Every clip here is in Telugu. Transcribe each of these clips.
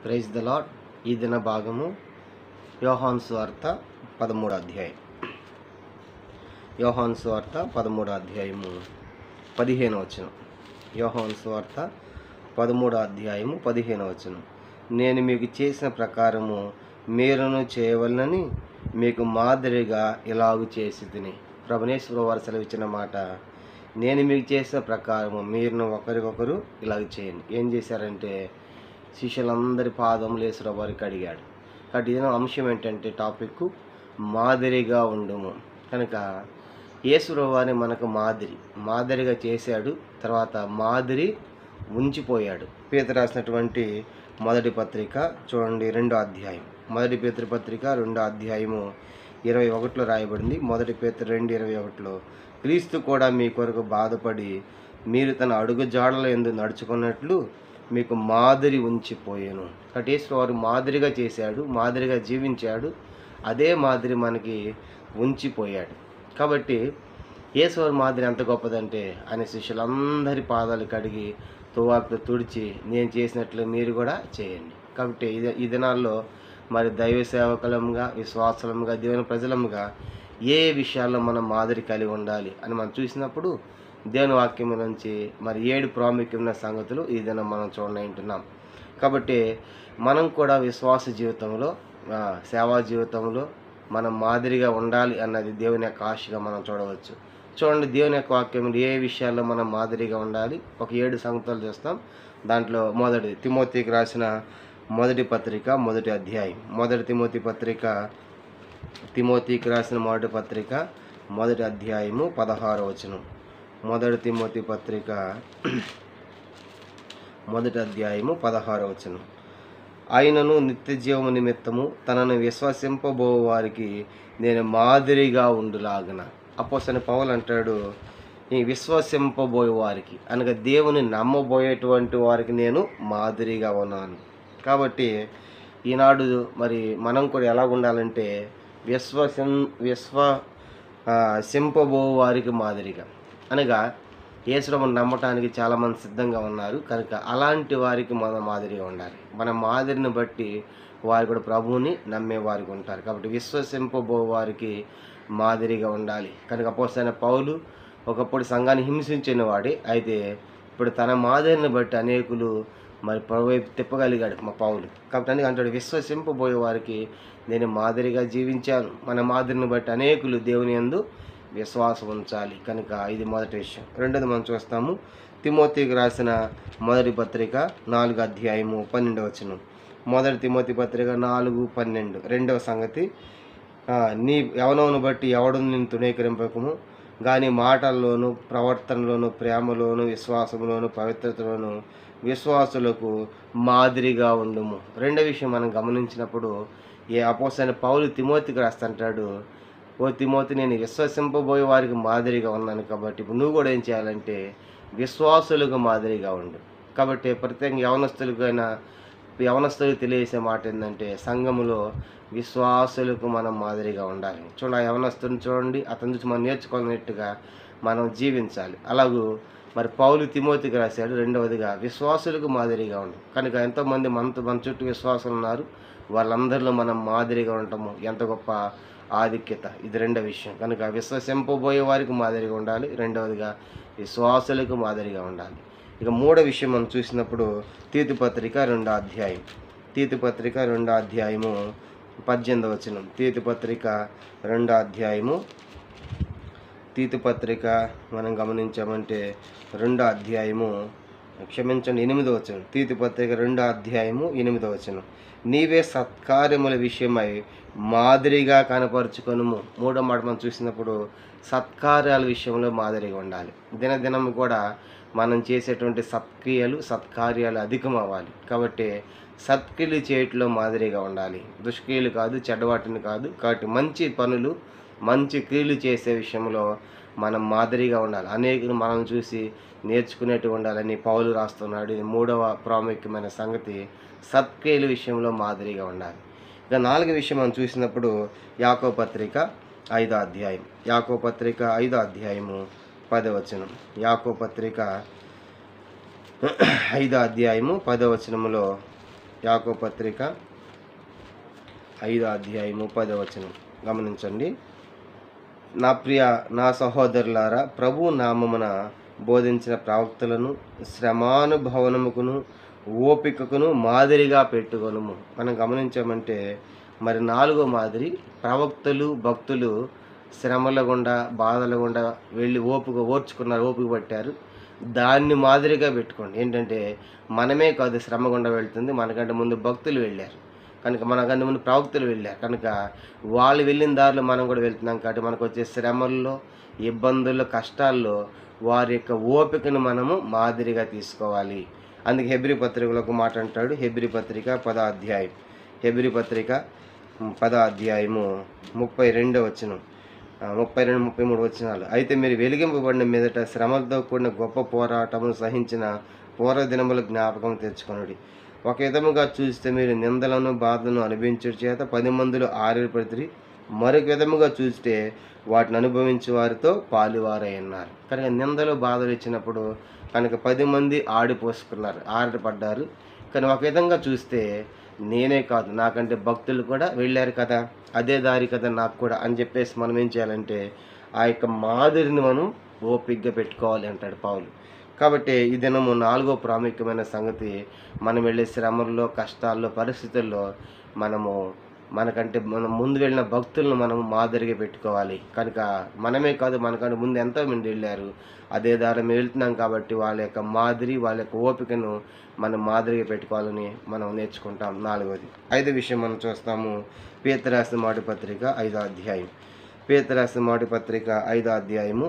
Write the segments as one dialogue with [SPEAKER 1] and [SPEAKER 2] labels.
[SPEAKER 1] ప్రైజ్ ద లాడ్ ఈ దిన భాగము యోహాన్ స్వార్త పదమూడు అధ్యాయం యోహాన్ స్వార్త పదమూడు అధ్యాయము పదిహేను వచనం యోహాన్ స్వార్త పదమూడు అధ్యాయము పదిహేను వచనం నేను మీకు చేసిన ప్రకారము మీరును చేయవలనని మీకు మాదిరిగా ఇలాగు చేసి తిని ప్రభునేశ్వర వారు సెలవిచ్చిన మాట నేను మీకు చేసిన ప్రకారము మీరును ఒకరికొకరు ఇలాగ చేయండి ఏం చేశారంటే శిష్యులందరి పాదములు యేసురావు వారికి అడిగాడు కాబట్టి ఇదే అంశం ఏంటంటే టాపిక్ మాదిరిగా ఉండుము కనుక యేసురావు వారిని మనకు మాదిరి మాదిరిగా చేశాడు తర్వాత మాదిరి ఉంచిపోయాడు పీత రాసినటువంటి మొదటి పత్రిక చూడండి రెండో అధ్యాయం మొదటి పేతృ పత్రిక రెండో అధ్యాయము ఇరవై ఒకటిలో రాయబడింది మొదటి పేతృ రెండు ఇరవై ఒకటిలో క్రీస్తు కూడా మీ కొరకు బాధపడి మీరు తన అడుగు జాడల ఎందు నడుచుకున్నట్లు మీకు మాదిరి ఉంచిపోయాను కటేశ్వర వారు మాదిరిగా చేశాడు మాదిరిగా జీవించాడు అదే మాదిరి మనకి ఉంచిపోయాడు కాబట్టి యేసువారి మాదిరి ఎంత గొప్పదంటే ఆయన శిష్యులందరి పాదాలు కడిగి తువాకుతో తుడిచి నేను చేసినట్లు మీరు కూడా చేయండి కాబట్టి ఇది ఈ దినాల్లో మరి దైవ సేవకులముగా విశ్వాసలముగా దేవుని ప్రజలముగా ఏ విషయాల్లో మనం మాదిరి కలిగి ఉండాలి అని మనం చూసినప్పుడు దేవుని వాక్యం నుంచి మరి ఏడు ప్రాముఖ్యమైన సంగతులు ఈ దినం మనం చూడనంటున్నాం కాబట్టి మనం కూడా విశ్వాస జీవితంలో ఆ, సేవా జీవితంలో మనం మాదిరిగా ఉండాలి అన్నది దేవుని యొక్క ఆశగా మనం చూడవచ్చు చూడండి దేవుని యొక్క వాక్యం ఏ విషయాల్లో మనం మాదిరిగా ఉండాలి ఒక ఏడు సంగతులు చూస్తాం దాంట్లో మొదటి తిమోతికి రాసిన మొదటి పత్రిక మొదటి అధ్యాయం మొదటి తిమోతి పత్రిక తిమోతికి రాసిన మొదటి పత్రిక మొదటి అధ్యాయము పదహారో వచనం మొదటి తిమోతి పత్రిక మొదటి అధ్యాయము పదహారో వచనం ఆయనను నిత్య జీవము నిమిత్తము తనను విశ్వసింపబో వారికి నేను మాదిరిగా ఉండులాగన అపోసని పౌలు అంటాడు ఈ విశ్వసింపబోయే వారికి అనగా దేవుని నమ్మబోయేటువంటి వారికి నేను మాదిరిగా ఉన్నాను కాబట్టి ఈనాడు మరి మనం కూడా ఎలా ఉండాలంటే విశ్వసం విశ్వ ఆ, సింపబో వారికి మాదిరిగా అనగా యేసురమ్మను నమ్మటానికి చాలామంది సిద్ధంగా ఉన్నారు కనుక అలాంటి వారికి మనం మాదిరిగా ఉండాలి మన మాదిరిని బట్టి వారు కూడా ప్రభువుని నమ్మే వారికి ఉంటారు కాబట్టి విశ్వసింపబో వారికి మాదిరిగా ఉండాలి కనుక అపోసైన పౌలు ఒకప్పుడు సంఘాన్ని హింసించిన వాడే అయితే ఇప్పుడు తన మాదిరిని బట్టి అనేకులు మరి ప్రభు వైపు తిప్పగలిగాడు మా పౌలు కాబట్టి అందుకే అంటాడు విశ్వసింపబోయే వారికి నేను మాదిరిగా జీవించాను మన మాదిరిని బట్టి అనేకులు దేవుని యందు విశ్వాసం ఉంచాలి కనుక ఇది మొదటి విషయం రెండోది మనం చూస్తాము తిమోతికి రాసిన మొదటి పత్రిక నాలుగు అధ్యాయము పన్నెండవ వచనం మొదటి తిమోతి పత్రిక నాలుగు పన్నెండు రెండవ సంగతి ఆ, నీ యవనమును బట్టి ఎవడు నేను తుణీకరింపకము కానీ మాటల్లోను ప్రవర్తనలోను ప్రేమలోను విశ్వాసంలోను పవిత్రతలోను విశ్వాసులకు మాదిరిగా ఉండుము రెండో విషయం మనం గమనించినప్పుడు ఏ అపోసైన పౌలు తిమోతికి రాస్తుంటాడు ఓ తిమోతి నేను విశ్వసింపబోయే వారికి మాదిరిగా ఉన్నాను కాబట్టి ఇప్పుడు నువ్వు కూడా ఏం చేయాలంటే విశ్వాసులకు మాదిరిగా ఉండు కాబట్టి ప్రత్యేకంగా యవనస్తులకైనా యవనస్తులకు తెలియజేసే మాట ఏంటంటే సంఘములో విశ్వాసులకు మనం మాదిరిగా ఉండాలి చూడ యవనస్తుని చూడండి అతని నుంచి మనం నేర్చుకున్నట్టుగా మనం జీవించాలి అలాగూ మరి పౌలు తిమోతికి రాశాడు రెండవదిగా విశ్వాసులకు మాదిరిగా ఉండు కనుక ఎంతోమంది మనతో మన చుట్టూ విశ్వాసులు ఉన్నారు వాళ్ళందరిలో మనం మాదిరిగా ఉండటము ఎంత గొప్ప ఆధిక్యత ఇది రెండవ విషయం కనుక విశ్వసింపబోయే వారికి మాదిరిగా ఉండాలి రెండవదిగా విశ్వాసులకు మాదిరిగా ఉండాలి ఇక మూడో విషయం మనం చూసినప్పుడు తీతు పత్రిక రెండో అధ్యాయం తీతు పత్రిక రెండో అధ్యాయము పద్దెనిమిదవ వచనం తీతు పత్రిక రెండో అధ్యాయము తీతు పత్రిక మనం గమనించామంటే రెండో అధ్యాయము క్షమించండి ఎనిమిదో వచనం తీతు పత్రిక రెండో అధ్యాయము ఎనిమిదో వచనం నీవే సత్కార్యముల విషయమై మాదిరిగా కనపరుచుకొనుము మూడో మాట మనం చూసినప్పుడు సత్కార్యాల విషయంలో మాదిరిగా ఉండాలి దినదినం కూడా మనం చేసేటువంటి సత్క్రియలు సత్కార్యాలు అధికం అవ్వాలి కాబట్టి సత్క్రియలు చేయట్లో మాదిరిగా ఉండాలి దుష్క్రియలు కాదు చెడ్డవాటిని కాదు కాబట్టి మంచి పనులు మంచి క్రియలు చేసే విషయంలో మనం మాదిరిగా ఉండాలి అనేకులు మనం చూసి నేర్చుకునేట్టు ఉండాలని పౌలు రాస్తున్నాడు ఇది మూడవ ప్రాముఖ్యమైన సంగతి సత్క్రియల విషయంలో మాదిరిగా ఉండాలి ఇక నాలుగు విషయం మనం చూసినప్పుడు యాకో పత్రిక ఐదో అధ్యాయం యాకో పత్రిక ఐదో అధ్యాయము పదవచనం యాకో పత్రిక ఐదో అధ్యాయము పదవచనములో యాకో పత్రిక ఐదో అధ్యాయం ముప్పదో వచనం గమనించండి నా ప్రియ నా సహోదరులారా ప్రభు నామమున బోధించిన ప్రవక్తలను శ్రమానుభవనముకును ఓపికకును మాదిరిగా పెట్టుకొనుము మనం గమనించామంటే మరి నాలుగో మాదిరి ప్రవక్తలు భక్తులు శ్రమల గుండా బాధల గుండా వెళ్ళి ఓపిక ఓర్చుకున్నారు ఓపిక పట్టారు దాన్ని మాదిరిగా పెట్టుకోండి ఏంటంటే మనమే కాదు శ్రమ గుండా వెళ్తుంది మనకంటే ముందు భక్తులు వెళ్ళారు కనుక మనకంటే ముందు ప్రవక్తలు వెళ్ళారు కనుక వాళ్ళు వెళ్ళిన దారిలో మనం కూడా వెళ్తున్నాం కాబట్టి మనకు వచ్చే శ్రమల్లో ఇబ్బందుల్లో కష్టాల్లో వారి యొక్క ఓపికను మనము మాదిరిగా తీసుకోవాలి అందుకే హెబ్రి పత్రికలో ఒక మాట అంటాడు హెబ్రి పత్రిక పద అధ్యాయం హెబ్రి పత్రిక ఉమ్, పద అధ్యాయము ముప్పై రెండో వచనం ఆ, ముప్పై రెండు ముప్పై మూడు వచనాలు అయితే మీరు వెలిగింపబడిన మీదట శ్రమలతో కూడిన గొప్ప పోరాటమును సహించిన పూర్వ దినముల జ్ఞాపకం తెచ్చుకొనుడి ఒక విధముగా చూస్తే మీరు నిందలను బాధలను అనుభవించుట చేత పది మందిలో ఆరిపడితే మరొక విధముగా చూస్తే వాటిని అనుభవించే వారితో పాలువారై ఉన్నారు కనుక నిందలు బాధలు ఇచ్చినప్పుడు కనుక పది మంది ఆడిపోసుకున్నారు ఆరిపడ్డారు కానీ ఒక విధంగా చూస్తే నేనే కాదు నాకంటే భక్తులు కూడా వెళ్ళారు కదా అదే దారి కదా నాకు కూడా అని చెప్పేసి మనం ఏం చేయాలంటే ఆ యొక్క మాదిరిని మనం ఓపిగ్గా పెట్టుకోవాలి అంటాడు పావులు కాబట్టి ఈ దినము నాలుగో ప్రాముఖ్యమైన సంగతి మనం వెళ్ళే శ్రమల్లో కష్టాల్లో పరిస్థితుల్లో మనము మనకంటే మనం ముందు వెళ్ళిన భక్తులను మనం మాదిరిగా పెట్టుకోవాలి కనుక మనమే కాదు మనకంటే ముందు ఎంతో మంది వెళ్ళారు అదే దారి మేము వెళ్తున్నాం కాబట్టి వాళ్ళ యొక్క మాదిరి వాళ్ళ యొక్క ఓపికను మనం మాదిరిగా పెట్టుకోవాలని మనం నేర్చుకుంటాం నాలుగోది ఐదో విషయం మనం చూస్తాము పీతరాసిన మాటి పత్రిక ఐదో అధ్యాయం పీతరాసిన మాటి పత్రిక ఐదో అధ్యాయము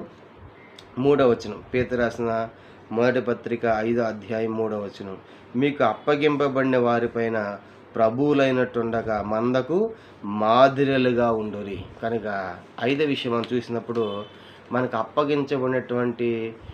[SPEAKER 1] మూడవ వచనం పేతురు రాసిన మొదటి పత్రిక ఐదో అధ్యాయం మూడవ వచనం మీకు అప్పగింపబడిన వారిపైన ప్రభువులైనట్టుండగా మందకు మాదిరిలుగా ఉండురి కనుక ఐదో విషయం మనం చూసినప్పుడు మనకు అప్పగించబడినటువంటి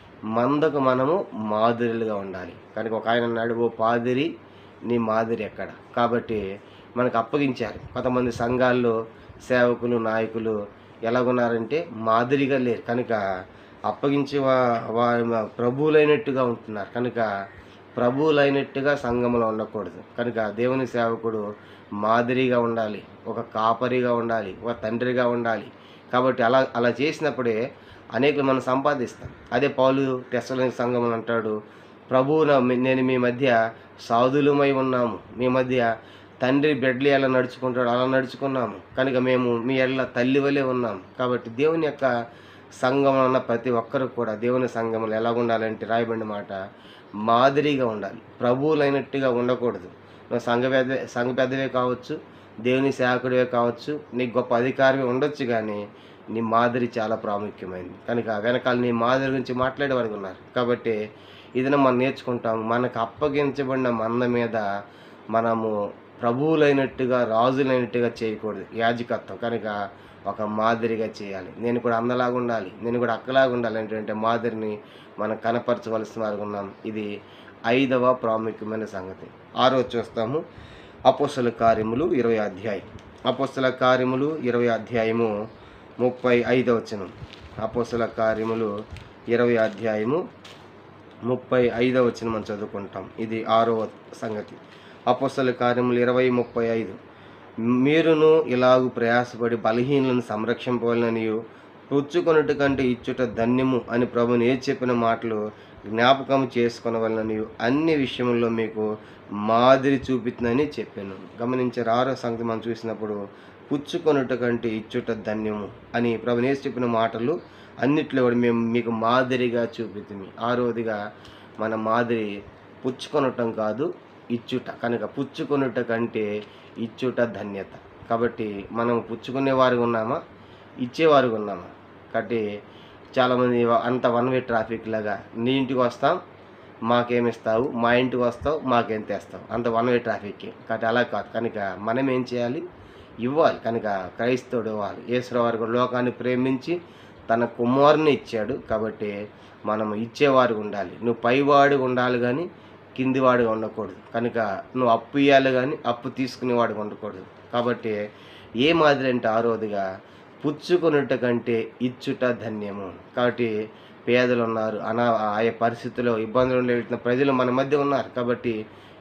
[SPEAKER 1] మందకు మనము మాదిరిలుగా ఉండాలి కనుక ఒక ఆయన అన్నాడు ఓ పాదిరి నీ మాదిరి ఎక్కడ కాబట్టి మనకు అప్పగించారు కొంతమంది సంఘాల్లో సేవకులు నాయకులు ఎలాగున్నారంటే మాదిరిగా లేరు కనుక అప్పగించి వా వారి మా ప్రభువులైనట్టుగా ఉంటున్నారు కనుక ప్రభువులైనట్టుగా సంఘంలో ఉండకూడదు కనుక దేవుని సేవకుడు మాదిరిగా ఉండాలి ఒక కాపరిగా ఉండాలి ఒక తండ్రిగా ఉండాలి కాబట్టి అలా అలా చేసినప్పుడే అనేకులు మనం సంపాదిస్తాం అదే పౌలు టెస్టలోని సంఘం అంటాడు ప్రభువు నేను మీ మధ్య సాధులమై ఉన్నాము మీ మధ్య తండ్రి బిడ్డలు ఎలా నడుచుకుంటాడు అలా నడుచుకున్నాము కనుక మేము మీ ఎల్ల తల్లి వలె ఉన్నాము కాబట్టి దేవుని యొక్క సంఘంలో ఉన్న ప్రతి ఒక్కరు కూడా దేవుని సంఘంలో ఎలా ఉండాలంటే రాయబడిన మాట మాదిరిగా ఉండాలి ప్రభువులైనట్టుగా ఉండకూడదు నువ్వు సంఘ పెద్ద సంఘ పెద్దవే కావచ్చు దేవుని సేవకుడివే కావచ్చు నీకు గొప్ప అధికారమే ఉండొచ్చు కానీ నీ మాదిరి చాలా ప్రాముఖ్యమైనది కనుక వెనకాల నీ మాదిరి గురించి మాట్లాడేవారు ఉన్నారు కాబట్టి ఇది మనం నేర్చుకుంటాం మనకు అప్పగించబడిన మంద మీద మనము ప్రభువులైనట్టుగా రాజులైనట్టుగా చేయకూడదు యాజకత్వం కనుక ఒక మాదిరిగా చేయాలి నేను కూడా అందలాగా ఉండాలి నేను కూడా అక్కలాగా ఉండాలి అంటే మాదిరిని మనం కనపరచవలసిన వారు ఉన్నాం ఇది ఐదవ ప్రాముఖ్యమైన సంగతి ఆరో చూస్తాము అపోస్తల కార్యములు ఇరవై అధ్యాయం అపోస్తల కార్యములు ఇరవై అధ్యాయము ముప్పై ఐదవ వచనం అపోస్తల కార్యములు ఇరవై అధ్యాయము ముప్పై ఐదవ వచనం మనం చదువుకుంటాం ఇది ఆరవ సంగతి అపోస్తల కార్యములు ఇరవై ముప్పై ఐదు మీరును ఇలాగు ప్రయాసపడి బలహీనులను సంరక్షింపవాలనియు పుచ్చుకొనుట కంటే ఇచ్చుట ధన్యము అని ప్రభుని ఏ చెప్పిన మాటలు జ్ఞాపకం చేసుకొనవలనని అన్ని విషయంలో మీకు మాదిరి చూపిస్తుందని చెప్పాను గమనించారు ఆరో సంగతి మనం చూసినప్పుడు పుచ్చుకొనుట కంటే ఇచ్చుట ధన్యము అని ప్రభుని ఏ చెప్పిన మాటలు అన్నిట్లో కూడా మేము మీకు మాదిరిగా చూపిస్తుంది ఆరోదిగా మన మాదిరి పుచ్చుకొనటం కాదు ఇచ్చుట కనుక పుచ్చుకొనుట కంటే ఇచ్చుట ధన్యత కాబట్టి మనం పుచ్చుకునేవారు ఉన్నామా ఇచ్చేవారు ఉన్నామా కాబట్టి చాలామంది అంత వన్ వే ట్రాఫిక్ లాగా నీ ఇంటికి వస్తాం మాకేమిస్తావు మా ఇంటికి వస్తావు మాకేం తెస్తావు అంత వన్ వే ట్రాఫిక్ కాబట్టి అలా కాదు కనుక మనం ఏం చేయాలి ఇవ్వాలి కనుక క్రైస్తవుడు ఇవ్వాలి ఈశ్వరవారు కూడా లోకాన్ని ప్రేమించి తన కుమారుని ఇచ్చాడు కాబట్టి మనం ఇచ్చేవారు ఉండాలి నువ్వు పైవాడు ఉండాలి కానీ కిందివాడుగా ఉండకూడదు కనుక నువ్వు అప్పు ఇవ్వాలి కానీ అప్పు తీసుకునేవాడుగా ఉండకూడదు కాబట్టి ఏ మాదిరి అంటే ఆరోదుగా పుచ్చుకొనుట కంటే ఇచ్చుట ధన్యము కాబట్టి పేదలు ఉన్నారు అనా ఆయా పరిస్థితుల్లో ఇబ్బందులు వెళ్తున్న ప్రజలు మన మధ్య ఉన్నారు కాబట్టి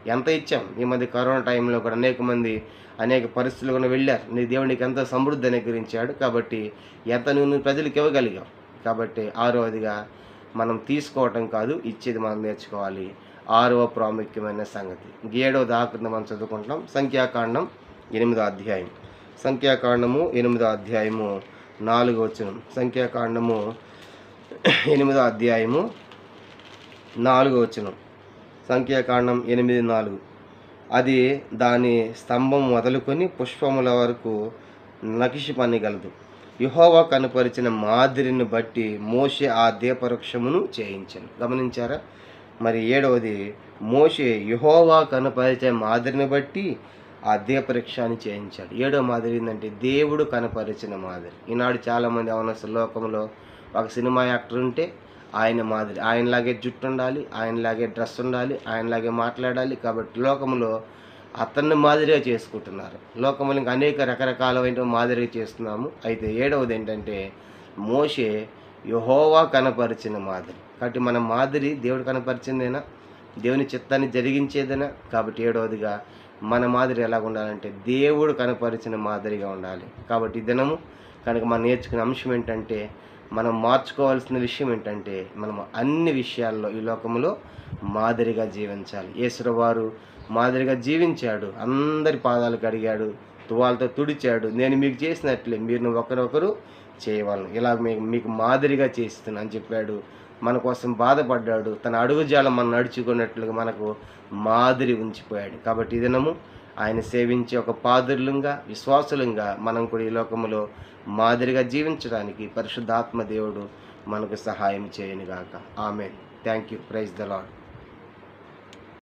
[SPEAKER 1] ఎంత ఇచ్చాం ఈ మధ్య కరోనా టైంలో కూడా అనేక మంది అనేక పరిస్థితులు కూడా వెళ్ళారు నీ దేవునికి ఎంత సమృద్ధి అనుగ్రహించాడు కాబట్టి ఎంత నువ్వు ప్రజలకు ఇవ్వగలిగావు కాబట్టి ఆరోదిగా మనం తీసుకోవటం కాదు ఇచ్చేది మనం నేర్చుకోవాలి ఆరవ ప్రాముఖ్యమైన సంగతి ఏడవ దాకుండా మనం చదువుకుంటాం సంఖ్యాకాండం ఎనిమిదో అధ్యాయం సంఖ్యాకాండము ఎనిమిదో అధ్యాయము నాలుగో వచనం సంఖ్యాకాండము ఎనిమిదో అధ్యాయము నాలుగో వచనం సంఖ్యాకాండం ఎనిమిది నాలుగు అది దాని స్తంభం మొదలుకొని పుష్పముల వరకు నకిషి పనిగలదు యహోవా కనుపరిచిన మాదిరిని బట్టి మోషే ఆ దీపవృక్షమును చేయించను గమనించారా మరి ఏడవది మోషే యహోవా కనపరిచే మాదిరిని బట్టి ఆ దీపవృక్షాన్ని చేయించాడు ఏడో మాదిరి ఏంటంటే దేవుడు కనపరిచిన మాదిరి ఈనాడు చాలామంది అవనస్తుల లోకంలో ఒక సినిమా యాక్టర్ ఉంటే ఆయన మాదిరి ఆయనలాగే జుట్టు ఉండాలి ఆయనలాగే డ్రెస్ ఉండాలి ఆయనలాగే మాట్లాడాలి కాబట్టి లోకంలో అతన్ని మాదిరిగా చేసుకుంటున్నారు లోకంలో ఇంకా అనేక రకరకాలైన మాదిరిగా చేస్తున్నాము అయితే ఏడవది ఏంటంటే మోషే యహోవా కనపరిచిన మాదిరి కాబట్టి మన మాదిరి దేవుడు కనపరిచిందేనా దేవుని చిత్తాన్ని జరిగించేదేనా కాబట్టి ఏడవదిగా మన మాదిరి ఎలా ఉండాలంటే దేవుడు కనపరిచిన మాదిరిగా ఉండాలి కాబట్టి ఈ దినము కనుక మనం నేర్చుకునే అంశం ఏంటంటే మనం మార్చుకోవాల్సిన విషయం ఏంటంటే మనం అన్ని విషయాల్లో ఈ లోకంలో మాదిరిగా జీవించాలి యేసుడు వారు మాదిరిగా జీవించాడు అందరి పాదాలు కడిగాడు తువాలతో తుడిచాడు నేను మీకు చేసినట్లే మీరు ఒకరొకరు చేయవాలను ఇలా మీకు మీకు మాదిరిగా చేస్తున్నాను అని చెప్పాడు మన కోసం బాధపడ్డాడు తన అడుగుజాలం మనం నడుచుకున్నట్లుగా మనకు మాదిరి ఉంచిపోయాడు కాబట్టి ఈ దినము ఆయన సేవించే ఒక పాదురులంగా విశ్వాసులంగా మనం కూడా ఈ లోకములో మాదిరిగా జీవించడానికి పరిశుద్ధాత్మ దేవుడు మనకు సహాయం చేయనుగాక ఆమె thank you praise the lord